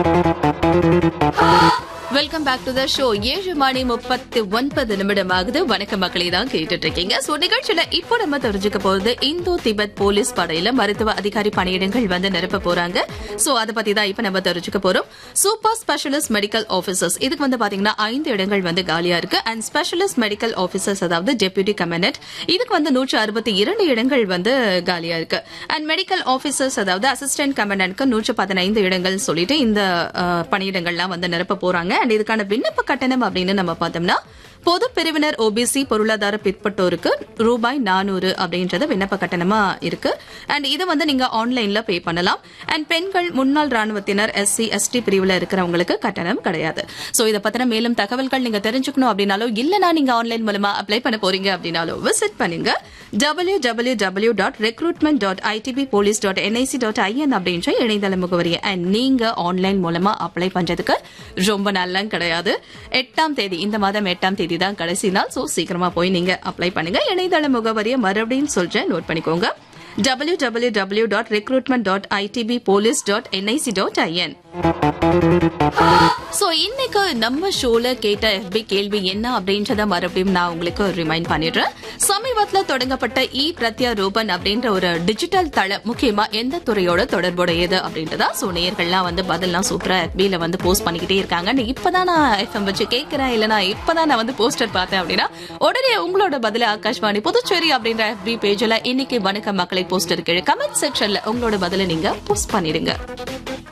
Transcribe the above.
welcome back to the show ஏழு மணி முப்பத்தி ஒன்பது நிமிடம் ஆகுது வணக்க மக்களை தான் கேட்டுட்டு இருக்கீங்க சோ நிகழ்ச்சியில இப்போ நம்ம தெரிஞ்சுக்க போறது இந்தோ திபெத் போலீஸ் படையில மருத்துவ அதிகாரி பணியிடங்கள் வந்து நிரப்ப போறாங்க சோ அதை பத்தி தான் இப்ப நம்ம தெரிஞ்சுக்க போறோம் சூப்பர் ஸ்பெஷலிஸ்ட் மெடிக்கல் ஆபீசர்ஸ் இதுக்கு வந்து பாத்தீங்கன்னா ஐந்து இடங்கள் வந்து காலியா இருக்கு அண்ட் ஸ்பெஷலிஸ்ட் மெடிக்கல் ஆபீசர்ஸ் அதாவது டெபியூட்டி கமனட் இதுக்கு வந்து நூற்று அறுபத்தி இரண்டு இடங்கள் வந்து காலியா இருக்கு அண்ட் மெடிக்கல் ஆபீசர்ஸ் அதாவது அசிஸ்டன்ட் கமனட்க்கு நூற்று பதினைந்து இடங்கள் சொல்லிட்டு இந்த அஹ், பணியிடங்கள்லாம் வந்து நிரப்ப போறாங்க அண்ட் இதுக்கான விண்ணப்ப கட்டணம் அப்படின்னு நம்ம பார்த்தோம்னா பொது பிரிவினர் ஓபிசி பொருளாதார பிற்பட்டோருக்கு ரூபாய் நானூறு அப்படின்றது விண்ணப்ப கட்டணமா இருக்கு அண்ட் இது வந்து நீங்க ஆன்லைன்ல பே பண்ணலாம் அண்ட் பெண்கள் முன்னாள் ராணுவத்தினர் எஸ்சி எஸ்டி பிரிவுல இருக்கிறவங்களுக்கு கட்டணம் கிடையாது சோ இதை பத்தின மேலும் தகவல்கள் நீங்க தெரிஞ்சுக்கணும் அப்படின்னாலோ இல்லனா நீங்க ஆன்லைன் மூலமா அப்ளை பண்ண போறீங்க அப்படின்னாலோ விசிட் பண்ணுங்க W W W dot recruitment dot ITB police dot NIC dot IN அப்படின்ற இணையதள முகவரி அண்ட் நீங்க ஆன்லைன் மூலமா அப்ளை பண்றதுக்கு ரொம்ப நல்ல கிடையாது எட்டாம் தேதி இந்த மாதம் எட்டாம் தேதி தான் கடைசி நாள் சோ சீக்கிரமா போய் நீங்க அப்ளை பண்ணுங்க இணையதள முகவரியை மறுபடியும் சொல்றேன் நோட் பண்ணிக்கோங்க W W W dot recruitment dot ITB police dot NIC dot IN so இன்னைக்கு நம்ம ஷோல கேட்ட FB கேள்வி என்ன அப்படின்றத மறுபடியும் நான் உங்களுக்கு ரிமைண்ட் பண்ணிடுறேன் சமீபத்துல தொடங்கப்பட்ட இ பிரத்யாரூபன் அப்படின்ற ஒரு டிஜிட்டல் தளம் முக்கியமா எந்த துறையோட தொடர்புடையது அப்படின்றதா சோ நேயர்கள்லாம் வந்து பதில்லாம் சூப்பரா FB ல வந்து போஸ்ட் பண்ணிக்கிட்டே இருக்காங்க நான் இப்பதான் நான் எஃப்எம் வச்சு கேட்கிறேன் இல்லனா இப்பதான் நான் வந்து போஸ்டர் பார்த்தேன் அப்படின்னா உடனே உங்களோட பதில ஆகாஷ்வாணி புதுச்சேரி அப்படின்ற FB பேஜ்ல இன்னைக்கு வணக்க மக்களை போஸ்டர் கீழே கமெண்ட் செக்ஷன்ல உங்களோட பதில நீங்க போஸ்ட் பண்ணிடுங்க